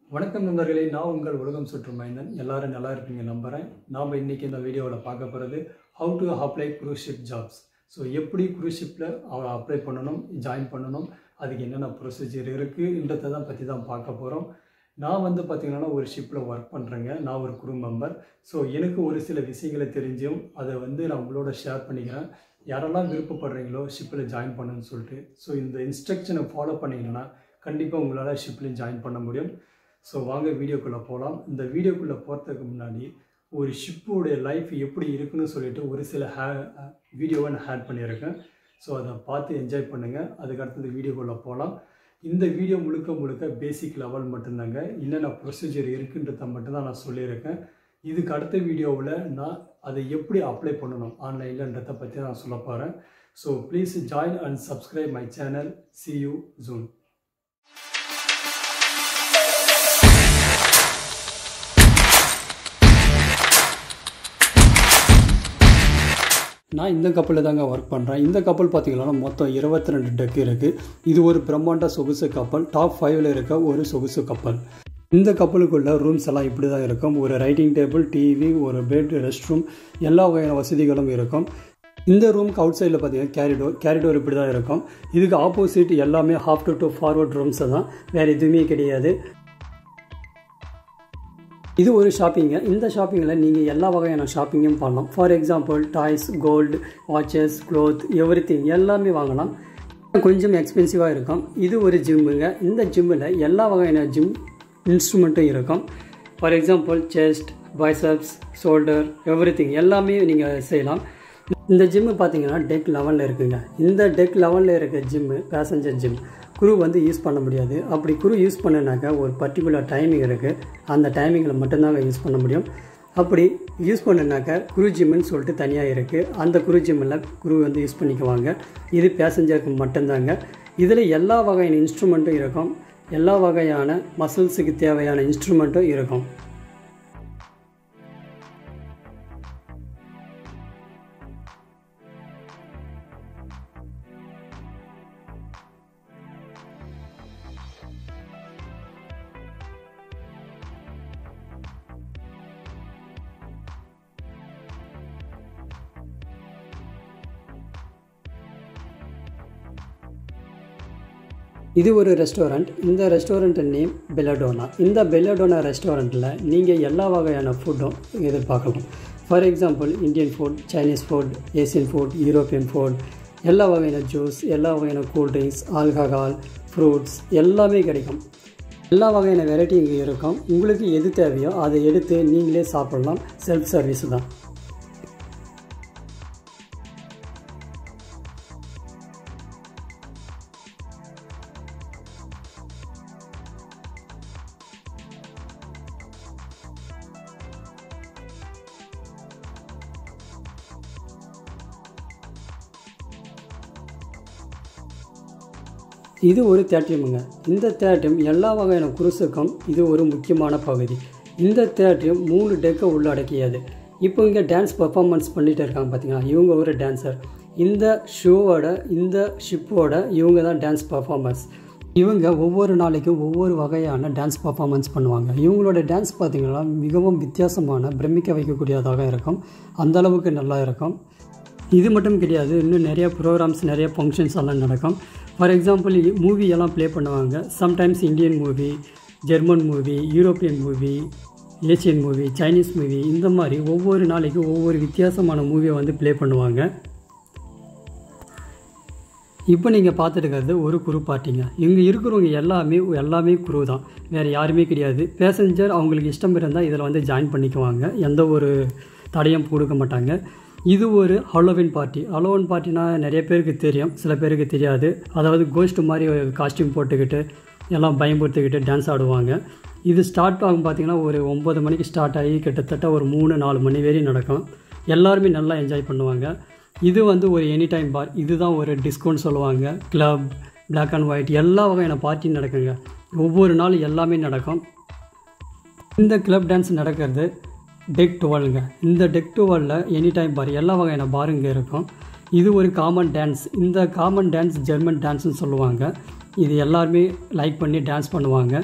வணக்கம் நண்பர்களே நான் உங்கள் உலகம் சுற்றும் மைந்தன் எல்லாரும் நல்லா இருப்பீங்க நம்புகிறேன் நாம் இன்றைக்கி இந்த வீடியோவில் பார்க்க போகிறது how to apply cruise ship jobs so எப்படி cruise ஷிப்பில் அவரை அப்ளை பண்ணணும் ஜாயின் பண்ணணும் அதுக்கு என்னென்ன ப்ரொசீஜர் இருக்குன்றதை தான் பற்றி தான் பார்க்க போகிறோம் நான் வந்து பார்த்திங்கன்னா ஒரு ஷிப்பில் ஒர்க் பண்ணுறேங்க நான் ஒரு குரூப் மெம்பர் ஸோ எனக்கு ஒரு சில விஷயங்களை தெரிஞ்சும் அதை வந்து நான் உங்களோட ஷேர் பண்ணிக்கிறேன் யாரெல்லாம் விருப்பப்படுறீங்களோ ஷிப்பில் ஜாயின் பண்ணுன்னு சொல்லிட்டு ஸோ இந்த இன்ஸ்ட்ரக்ஷனை ஃபாலோ பண்ணிங்கன்னா கண்டிப்பாக உங்களால் ஷிப்லையும் ஜாயின் பண்ண முடியும் ஸோ வாங்க வீடியோக்குள்ளே போகலாம் இந்த வீடியோக்குள்ளே போகிறதுக்கு முன்னாடி ஒரு ஷிப்போடைய லைஃப் எப்படி இருக்குன்னு சொல்லிட்டு ஒரு சில ஹே வீடியோவை நான் ஆட் பண்ணியிருக்கேன் ஸோ அதை பார்த்து என்ஜாய் பண்ணுங்கள் அதுக்கு அடுத்தது வீடியோக்குள்ளே போகலாம் இந்த வீடியோ முழுக்க முழுக்க பேசிக் லெவல் மட்டும்தாங்க என்னென்ன ப்ரொசீஜர் இருக்குன்றதை மட்டும்தான் நான் சொல்லியிருக்கேன் இதுக்கு அடுத்த வீடியோவில் நான் அதை எப்படி அப்ளை பண்ணணும் ஆன்லைன்லன்றதை பற்றி நான் சொல்ல போகிறேன் so please join and subscribe my channel C U June நான் இந்த கப்பலில் தாங்க ஒர்க் பண்ணுறேன் இந்த கப்பல் பார்த்தீங்கன்னா மொத்தம் இருபத்தி ரெண்டு டெக் இருக்குது இது ஒரு பிரம்மாண்ட சொகுசு கப்பல் டாப் ஃபைவ்ல இருக்க ஒரு சொகுசு கப்பல் இந்த கப்பலுக்குள்ள ரூம்ஸ் எல்லாம் இப்படி தான் இருக்கும் ஒரு ரைட்டிங் டேபிள் டிவி ஒரு பெட் ரெஸ்ட் ரூம் எல்லா வகையான வசதிகளும் இருக்கும் இந்த ரூமுக்கு அவுட் சைடில் பார்த்தீங்கன்னா கேரிடோர் கேரிடோர் இப்படி தான் இருக்கும் இதுக்கு ஆப்போசிட் எல்லாமே half to to forward rooms தான் வேறு எதுவுமே கிடையாது இது ஒரு ஷாப்பிங்கு இந்த ஷாப்பிங்கில் நீங்கள் எல்லா வகையான ஷாப்பிங்கும் பண்ணலாம் for example toys gold watches cloth everything எல்லாமே வாங்கலாம் கொஞ்சம் எக்ஸ்பென்சிவாக இருக்கும் இது ஒரு ஜிம்முங்க இந்த ஜிம்மில் எல்லா வகையான ஜிம் இன்ஸ்ட்ருமெண்ட்டும் இருக்கும் for example chest biceps shoulder everything எல்லாமே நீங்கள் செய்யலாம் இந்த ஜிம்மு பார்த்தீங்கன்னா டெக் லெவலில் இருக்குங்க இந்த டெக் லெவலில் இருக்க ஜிம்மு பேசஞ்சர் ஜிம் குரு வந்து யூஸ் பண்ண முடியாது அப்படி குரு யூஸ் பண்ணனாக்கா ஒரு பர்டிகுலர் டைமிங் இருக்குது அந்த டைமிங்கில் மட்டும்தாங்க யூஸ் பண்ண முடியும் அப்படி யூஸ் பண்ணனாக்கா குரு ஜிம்முன்னு சொல்லிட்டு தனியாக இருக்குது அந்த குரு ஜிம்மில் குரு வந்து யூஸ் பண்ணிக்குவாங்க இது பேசஞ்சருக்கு மட்டும்தாங்க இதில் எல்லா வகையான இன்ஸ்ட்ருமெண்ட்டும் இருக்கும் எல்லா வகையான மசில்ஸுக்கு தேவையான இன்ஸ்ட்ருமெண்ட்டும் இருக்கும் இது ஒரு ரெஸ்டாரண்ட் இந்த ரெஸ்டாரண்ட் நேம் பெல்லடோனா இந்த பெல்லடோனா ரெஸ்டாரண்ட்டில் நீங்கள் எல்லா வகையான ஃபுட்டும் எதிர்பார்க்கலாம் for example Indian food Chinese food Asian food European food எல்லா வகையான ஜூஸ் எல்லா வகையான கூல்ட்ரிங்க்ஸ் ஆல்கஹால் ஃப்ரூட்ஸ் எல்லாமே கிடைக்கும் எல்லா வகையான வெரைட்டி இங்கே இருக்கும் உங்களுக்கு எது தேவையோ அதை எடுத்து நீங்களே சாப்பிடலாம் செல்ஃப் சர்வீஸ் தான் இது ஒரு தேட்டியமுங்க இந்த தேட்டியம் எல்லா வகையான குருசுக்கும் இது ஒரு முக்கியமான பகுதி இந்த தேட்டியம் மூணு டெக்கை உள்ளடக்கியது இப்போ இங்கே டான்ஸ் பர்ஃபார்மன்ஸ் பண்ணிகிட்டு இருக்காங்க பார்த்தீங்களா இவங்க ஒரு டான்ஸர் இந்த ஷோவோட இந்த ஷிப்போட இவங்க தான் டான்ஸ் பர்ஃபார்மன்ஸ் இவங்க ஒவ்வொரு நாளைக்கும் ஒவ்வொரு வகையான டான்ஸ் பர்ஃபார்மன்ஸ் பண்ணுவாங்க இவங்களோட டான்ஸ் பார்த்திங்கன்னா மிகவும் வித்தியாசமான பிரமிக்க வைக்கக்கூடியதாக இருக்கும் அந்தளவுக்கு நல்லா இருக்கும் இது மட்டும் கிடையாது இன்னும் நிறைய ப்ரோக்ராம்ஸ் நிறைய ஃபங்க்ஷன்ஸ் எல்லாம் நடக்கும் ஃபார் எக்ஸாம்பிள் மூவி எல்லாம் ப்ளே பண்ணுவாங்க sometimes Indian movie German movie European movie Asian movie Chinese movie இந்த மாதிரி ஒவ்வொரு நாளைக்கு ஒவ்வொரு வித்தியாசமான மூவியை வந்து ப்ளே பண்ணுவாங்க இப்போ நீங்கள் பார்த்துட்டு இருக்கிறது ஒரு குரு பார்ட்டிங்க இங்கே இருக்கிறவங்க எல்லாமே எல்லாமே குரு தான் வேறு யாருமே கிடையாது பேசஞ்சர் அவங்களுக்கு இஷ்டம் இருந்தால் இதில் வந்து ஜாயின் பண்ணிக்குவாங்க எந்த ஒரு தடையும் கொடுக்க மாட்டாங்க இது ஒரு ஹலோவின் பார்ட்டி ஹலோவின் பார்ட்டினா நிறைய பேருக்கு தெரியும் சில பேருக்கு தெரியாது அதாவது கோஸ்ட் மாதிரி காஸ்டியூம் போட்டுக்கிட்டு எல்லாம் பயன்படுத்திக்கிட்டு டான்ஸ் ஆடுவாங்க இது ஸ்டார்ட் ஆகும் பார்த்திங்கன்னா ஒரு ஒம்பது மணிக்கு ஸ்டார்ட் ஆகி கிட்டத்தட்ட ஒரு மூணு நாலு மணி வரையும் நடக்கும் எல்லாருமே நல்லா என்ஜாய் பண்ணுவாங்க இது வந்து ஒரு எனி டைம் பார் இதுதான் ஒரு டிஸ்கவுண்ட் சொல்லுவாங்க கிளப் பிளாக் அண்ட் ஒயிட் எல்லா வகையான பார்ட்டி நடக்குங்க ஒவ்வொரு நாளும் எல்லாமே நடக்கும் இந்த கிளப் டான்ஸ் நடக்கிறது டெக் டுவெல்ங்க இந்த டெக் டுவெலில் எனி டைம் பார் எல்லா வகையான பார் இங்கே இருக்கும் இது ஒரு காமன் டான்ஸ் இந்த காமன் டான்ஸ் ஜெர்மன் டான்ஸ்னு சொல்லுவாங்க இது எல்லாருமே லைக் பண்ணி டான்ஸ் பண்ணுவாங்க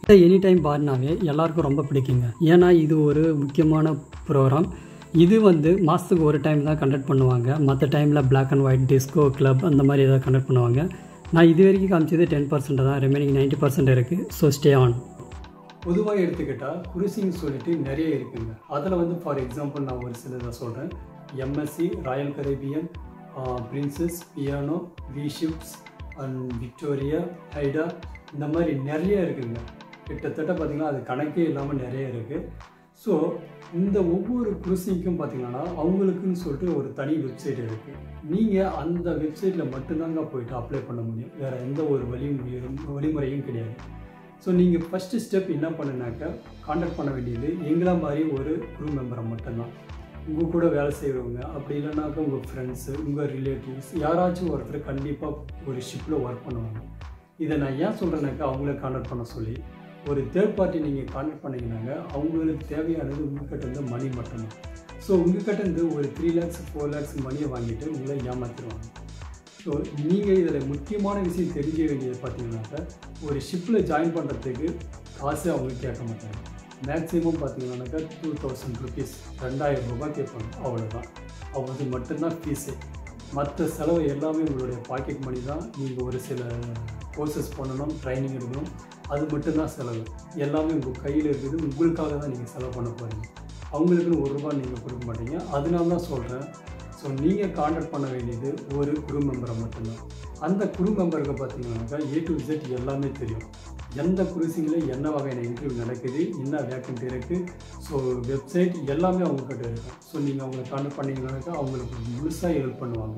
இந்த எனி டைம் பார்னாவே எல்லாருக்கும் ரொம்ப பிடிக்குங்க ஏன்னா இது ஒரு முக்கியமான ப்ரோக்ராம் இது வந்து மாதத்துக்கு ஒரு டைம் தான் கண்டக்ட் பண்ணுவாங்க மற்ற டைமில் black and white disco club அந்த மாதிரி ஏதாவது கண்டக்ட் பண்ணுவாங்க நான் இது வரைக்கும் காமிச்சது டென் பர்சன்ட் தான் ரிமைனிங் நைன்ட்டி பர்சன்ட் இருக்குது ஸோ ஸ்டே ஆன் பொதுவாக எடுத்துக்கிட்டால் குருசிங் சொல்லிட்டு நிறைய இருக்குங்க அதில் வந்து ஃபார் எக்ஸாம்பிள் நான் ஒரு சிலதை சொல்கிறேன் MSC Royal Caribbean Princess piano V ships and Victoria Aida இந்த மாதிரி நிறைய இருக்குங்க கிட்டத்தட்ட பார்த்திங்கன்னா அது கணக்கே இல்லாமல் நிறைய இருக்குது ஸோ இந்த ஒவ்வொரு குரூசிங்க்கும் பார்த்தீங்கன்னா அவங்களுக்குன்னு சொல்லிட்டு ஒரு தனி வெப்சைட் இருக்குது நீங்கள் அந்த வெப்சைட்டில் மட்டும்தாங்க போயிட்டு அப்ளை பண்ண முடியும் வேறு எந்த ஒரு வழிமுறையும் வழிமுறையும் கிடையாது ஸோ நீங்கள் ஃபஸ்ட்டு ஸ்டெப் என்ன பண்ணுனாக்கா காண்டாக்ட் பண்ண வேண்டியது எங்களை மாதிரி ஒரு குரூ மெம்பரை மட்டும்தான் உங்கள் கூட வேலை செய்கிறவங்க அப்படி இல்லைனாக்கா உங்கள் ஃப்ரெண்ட்ஸு உங்கள் ரிலேட்டிவ்ஸ் யாராச்சும் ஒருத்தர் கண்டிப்பாக ஒரு ஷிப்பில் ஒர்க் பண்ணுவாங்க இதை நான் ஏன் சொல்கிறேனாக்கா அவங்கள காண்டாக்ட் பண்ண சொல்லி ஒரு தேர்ட் பார்ட்டி நீங்கள் காண்டாக்ட் பண்ணிங்கனாங்க அவங்களுக்கு தேவையானது உங்கள்கிட்ட இருந்து மணி மட்டும்தான் ஸோ உங்கள்கிட்ட இருந்து ஒரு த்ரீ லேக்ஸ் ஃபோர் லேக்ஸ் மணியை வாங்கிட்டு உங்களை ஏமாற்றிடுவாங்க ஸோ நீங்கள் இதில் முக்கியமான விஷயம் தெரிஞ்ச வேண்டியது பார்த்தீங்கன்னாக்கா ஒரு ஷிப்பில் ஜாயின் பண்ணுறதுக்கு காசு அவங்க கேட்க மாட்டாங்க மேக்ஸிமம் பார்த்தீங்கன்னாக்கா டூ தௌசண்ட் ருபீஸ் ரெண்டாயிரம் ரூபாய் கேட்பாங்க அவ்வளோதான் அது மட்டும்தான் ஃபீஸு மற்ற செலவு எல்லாமே உங்களுடைய பாக்கெட் மணி தான் நீங்கள் ஒரு சில கோர்சஸ் பண்ணணும் ட்ரைனிங் எடுக்கணும் அது மட்டும்தான் செலவு எல்லாமே உங்கள் கையில் இருக்குது உங்களுக்காக தான் நீங்கள் செலவு பண்ண போகிறீங்க அவங்களுக்குன்னு ஒரு ரூபாய் நீங்கள் கொடுக்க மாட்டீங்க அதனால தான் சொல்கிறேன் ஸோ நீங்கள் காண்டாக்ட் பண்ண வேண்டியது ஒரு குரு மெம்பரை மட்டும்தான் அந்த குரு மெம்பருக்கு பார்த்தீங்கன்னாக்கா ஏ டு Z எல்லாமே தெரியும் எந்த குருசிங்கில் என்ன வகையான இன்டர்வியூ நடக்குது என்ன வேக்கண்ட் இருக்குது ஸோ வெப்சைட் எல்லாமே அவங்கக்கிட்ட இருக்கும் ஸோ நீங்கள் அவங்களை காண்டாக்ட் பண்ணிங்கனாக்கா அவங்களுக்கு முழுசாக ஹெல்ப் பண்ணுவாங்க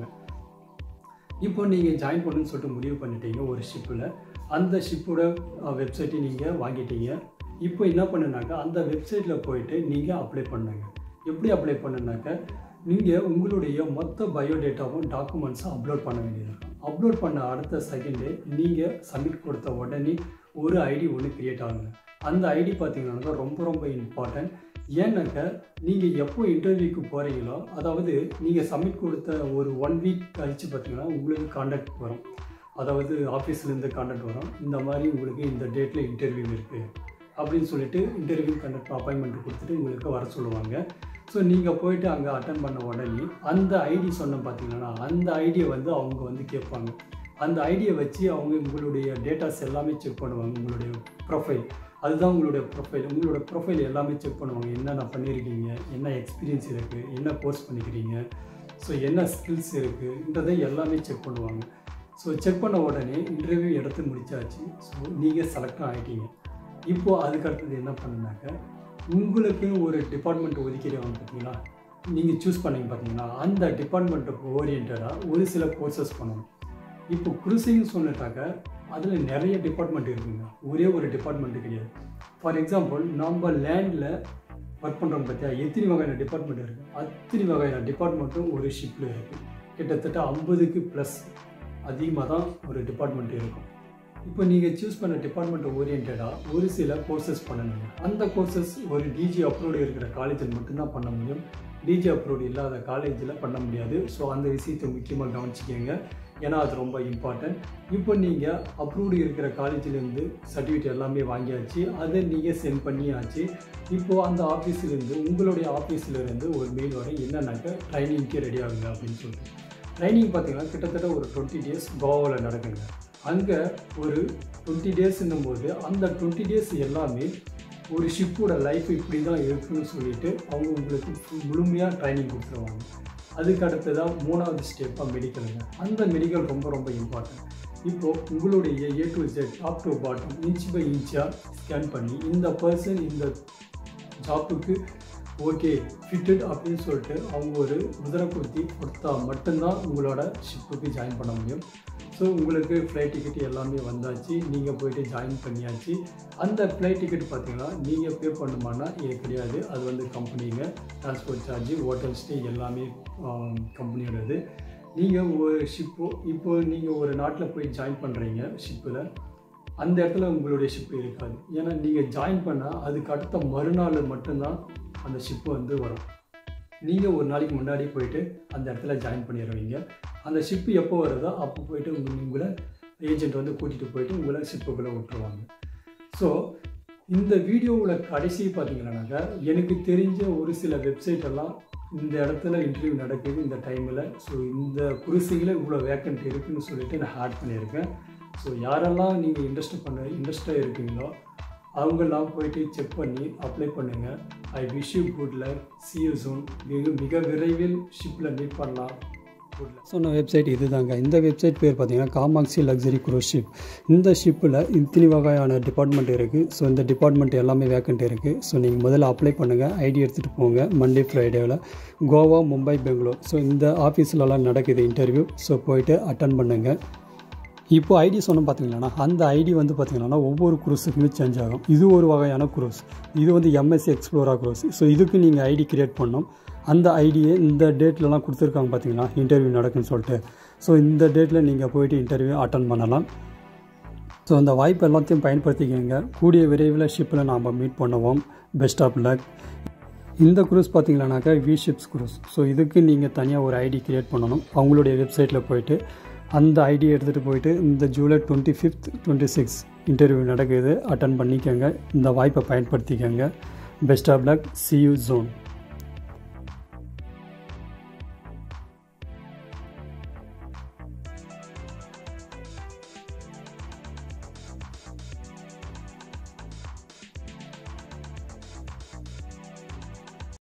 இப்போ நீங்கள் ஜாயின் பண்ணுன்னு சொல்லிட்டு முடிவு பண்ணிட்டீங்க ஒரு ஷிப்பில் அந்த ஷிப்போட வெப்சைட்டை நீங்கள் வாங்கிட்டீங்க இப்போ என்ன பண்ணுனாக்கா அந்த வெப்சைட்டில் போயிட்டு நீங்கள் அப்ளை பண்ணுங்க எப்படி அப்ளை பண்ணுனாக்கா நீங்கள் உங்களுடைய மொத்த பயோடேட்டாவும் டாக்குமெண்ட்ஸும் அப்லோட் பண்ண வேண்டியது இருக்கும் அப்லோட் பண்ண அடுத்த செகண்டே நீங்கள் சப்மிட் கொடுத்த உடனே ஒரு ஐடி ஒன்று க்ரியேட் ஆகுங்க அந்த ஐடி பார்த்தீங்கன்னாக்கா ரொம்ப ரொம்ப இம்பார்ட்டன்ட் ஏன்னாக்கா நீங்கள் எப்போ இன்டர்வியூக்கு போகிறீங்களோ அதாவது நீங்கள் சப்மிட் கொடுத்த ஒரு ஒன் வீக் கழித்து பார்த்தீங்கன்னா உங்களுக்கு காண்டாக்ட் வரும் அதாவது ஆஃபீஸ்லேருந்து காண்டாக்ட் வரும் இந்த மாதிரி உங்களுக்கு இந்த டேட்டில் இன்டர்வியூ இருக்குது அப்படின்னு சொல்லிட்டு இன்டர்வியூ கண்டக்ட் அப்பாயின்மெண்ட் கொடுத்துட்டு உங்களுக்கு வர சொல்லுவாங்க ஸோ நீங்கள் போயிட்டு அங்கே அட்டன் பண்ண உடனே அந்த ஐடி சொன்ன பார்த்தீங்கன்னா அந்த ஐடியை வந்து அவங்க வந்து கேட்பாங்க அந்த ஐடியை வச்சு அவங்க உங்களுடைய டேட்டாஸ் எல்லாமே செக் பண்ணுவாங்க உங்களுடைய ப்ரொஃபைல் அதுதான் உங்களுடைய ப்ரொஃபைல் உங்களோட ப்ரொஃபைல் எல்லாமே செக் பண்ணுவாங்க என்னென்ன பண்ணியிருக்கீங்க என்ன எக்ஸ்பீரியன்ஸ் இருக்குது என்ன கோர்ஸ் பண்ணிக்கிறீங்க ஸோ என்ன ஸ்கில்ஸ் இருக்குன்றதை எல்லாமே செக் பண்ணுவாங்க ஸோ செக் பண்ண உடனே இன்டர்வியூ எடுத்து முடிச்சாச்சு ஸோ நீங்கள் செலக்டும் ஆகிட்டீங்க இப்போது அதுக்கு அடுத்தது என்ன பண்ணுனாக்க உங்களுக்கு ஒரு டிபார்ட்மெண்ட் ஒதுக்கிடுவாங்க பார்த்தீங்களா நீங்கள் சூஸ் பண்ணீங்க பார்த்தீங்கன்னா அந்த டிபார்ட்மெண்ட்டுக்கு ஓரியன்டாக ஒரு சில கோர்சஸ் பண்ணணும் இப்போ குருசிங்னு சொன்னிட்டாக்க அதில் நிறைய டிபார்ட்மெண்ட் இருக்குங்க ஒரே ஒரு டிபார்ட்மெண்ட்டு கிடையாது ஃபார் எக்ஸாம்பிள் நம்ம லேண்டில் ஒர்க் பண்ணுறோம் பார்த்தியா எத்தனை வகையான டிபார்ட்மெண்ட் இருக்குது அத்தனை வகையான டிபார்ட்மெண்ட்டும் ஒரு ஷிப்பில் இருக்குது கிட்டத்தட்ட ஐம்பதுக்கு ப்ளஸ் அதிகமாக தான் ஒரு டிபார்ட்மெண்ட் இருக்கும் இப்போ நீங்கள் சூஸ் பண்ண டிபார்ட்மெண்ட் ஓரியன்டாக ஒரு சில கோர்சஸ் பண்ணணுங்க அந்த கோர்சஸ் ஒரு டிஜி அப்ரூவ்டு இருக்கிற காலேஜில் மட்டும்தான் பண்ண முடியும் டிஜி அப்ரூவ்டு இல்லாத காலேஜில் பண்ண முடியாது ஸோ அந்த விஷயத்தை முக்கியமாக கவனிச்சிக்கோங்க ஏன்னா அது ரொம்ப இம்பார்ட்டன்ட் இப்போ நீங்கள் அப்ரூவ்டு இருக்கிற காலேஜிலேருந்து சர்டிஃபிகேட் எல்லாமே வாங்கியாச்சு அதை நீங்கள் சென்ட் பண்ணியாச்சு இப்போது அந்த ஆஃபீஸ்லேருந்து உங்களுடைய ஆஃபீஸ்லேருந்து ஒரு மெயில் வர என்னன்னாக்க ட்ரைனிங்க்கு ரெடி ஆகுங்க அப்படின்னு சொல்லிட்டு ட்ரைனிங் பார்த்தீங்கன்னா கிட்டத்தட்ட ஒரு டுவெண்ட்டி டேஸ் கோவாவில் நடக்குங்க அங்கே ஒரு டுவெண்ட்டி டேஸ்ன்னும் போது அந்த டுவெண்ட்டி டேஸ் எல்லாமே ஒரு ஷிப்போட லைஃப் இப்படி தான் இருக்குன்னு சொல்லிட்டு அவங்க உங்களுக்கு முழுமையாக ட்ரைனிங் கொடுத்துருவாங்க அதுக்கு அடுத்ததாக மூணாவது ஸ்டெப்பாக மெடிக்கலுங்க அந்த மெடிக்கல் ரொம்ப ரொம்ப இம்பார்ட்டன்ட் இப்போது உங்களுடைய A to Z top to bottom inch by இன்ச்சாக ஸ்கேன் பண்ணி இந்த பர்சன் இந்த ஜாப்புக்கு ஓகே ஃபிட்டட் அப்படின்னு சொல்லிட்டு அவங்க ஒரு முதலை குத்தி கொடுத்தா மட்டும்தான் உங்களோட ஷிப்புக்கு ஜாயின் பண்ண முடியும் ஸோ உங்களுக்கு ஃப்ளைட் டிக்கெட் எல்லாமே வந்தாச்சு நீங்கள் போயிட்டு ஜாயின் பண்ணியாச்சு அந்த ஃப்ளைட் டிக்கெட் பார்த்தீங்கன்னா நீங்கள் பே பண்ணுமானா இது கிடையாது அது வந்து கம்பெனிங்க டிரான்ஸ்போர்ட் சார்ஜ் ஹோட்டல் ஸ்டே எல்லாமே கம்பெனியோடது நீங்கள் ஒரு ஷிப்போ இப்போ நீங்கள் ஒரு நாட்டில் போய் ஜாயின் பண்ணுறீங்க ஷிப்பில் அந்த இடத்துல உங்களுடைய ஷிப்பு இருக்காது ஏன்னா நீங்கள் ஜாயின் பண்ணால் அதுக்கு அடுத்த மறுநாள் மட்டும்தான் அந்த ஷிப்பு வந்து வரும் நீங்கள் ஒரு நாளைக்கு முன்னாடி போயிட்டு அந்த இடத்துல ஜாயின் பண்ணிடுவீங்க அந்த ஷிப்பு எப்போ வருதோ அப்போ போயிட்டு உங்க உங்களை ஏஜென்ட் வந்து கூட்டிகிட்டு போயிட்டு உங்களை ஷிப்புக்குள்ளே விட்டுருவாங்க ஸோ இந்த வீடியோவில் கடைசி பார்த்தீங்கன்னாக்கா எனக்கு தெரிஞ்ச ஒரு சில வெப்சைட் எல்லாம் இந்த இடத்துல இன்டர்வியூ நடக்குது இந்த டைமில் ஸோ இந்த குருசியில் இவ்வளோ வேக்கண்ட் இருக்குன்னு சொல்லிட்டு நான் ஆட் பண்ணியிருக்கேன் ஸோ யாரெல்லாம் நீங்கள் இன்ட்ரெஸ்ட் பண்ண இன்ட்ரெஸ்டாக இருக்கீங்களோ அவங்கெல்லாம் போயிட்டு செக் பண்ணி அப்ளை பண்ணுங்கள் I wish you good life see you soon மிக மிக விரைவில் ஷிப்பில் மீட் பண்ணலாம் சொன்ன வெப்சைட் இது தாங்க இந்த வெப்சைட் பேர் பார்த்தீங்கன்னா காமாக்சி லக்ஸரி க்ரூஸ் ஷிப் இந்த ஷிப்பில் இத்தனி வகையான டிபார்ட்மெண்ட் இருக்குது ஸோ இந்த டிபார்ட்மெண்ட் எல்லாமே வேக்கண்ட் இருக்குது ஸோ நீங்கள் முதல்ல அப்ளை பண்ணுங்கள் ஐடி எடுத்துகிட்டு போங்க மண்டே ஃப்ரைடேவில் கோவா மும்பை பெங்களூர் ஸோ இந்த ஆஃபீஸ்லலாம் நடக்குது இன்டர்வியூ ஸோ போயிட்டு அட்டன் பண்ணுங்கள் இப்போ ஐடி சொன்னோம் பார்த்தீங்கன்னா அந்த ஐடி வந்து பார்த்தீங்கன்னா ஒவ்வொரு குரூஸுக்குமே சேஞ்ச் ஆகும் இது ஒரு வகையான குரூஸ் இது வந்து எம்எஸ்சி எக்ஸ்ப்ளோரா குரூஸ் ஸோ இதுக்கு நீங்கள் ஐடி கிரியேட் பண்ணணும் அந்த ஐடியை இந்த டேட்லலாம் கொடுத்துருக்காங்க பார்த்தீங்களா இன்டர்வியூ நடக்குன்னு சொல்லிட்டு ஸோ இந்த டேட்டில் நீங்கள் போயிட்டு இன்டர்வியூ அட்டன் பண்ணலாம் ஸோ அந்த வாய்ப்பு எல்லாத்தையும் பயன்படுத்திக்கோங்க கூடிய விரைவில் ஷிப்பில் நாம் மீட் பண்ணுவோம் பெஸ்ட் ஆஃப் லக் இந்த குரூஸ் பார்த்தீங்கன்னாக்கா வி ஷிப்ஸ் குரூஸ் ஸோ இதுக்கு நீங்கள் தனியாக ஒரு ஐடி கிரியேட் பண்ணணும் அவங்களுடைய வெப்சைட்டில் போயிட்டு அந்த ஐடி எடுத்துகிட்டு போயிட்டு இந்த July twenty fifth twenty sixth interview நடக்குது அட்டன் பண்ணிக்கோங்க இந்த வாய்ப்பை பயன்படுத்திக்கோங்க best of luck see you zone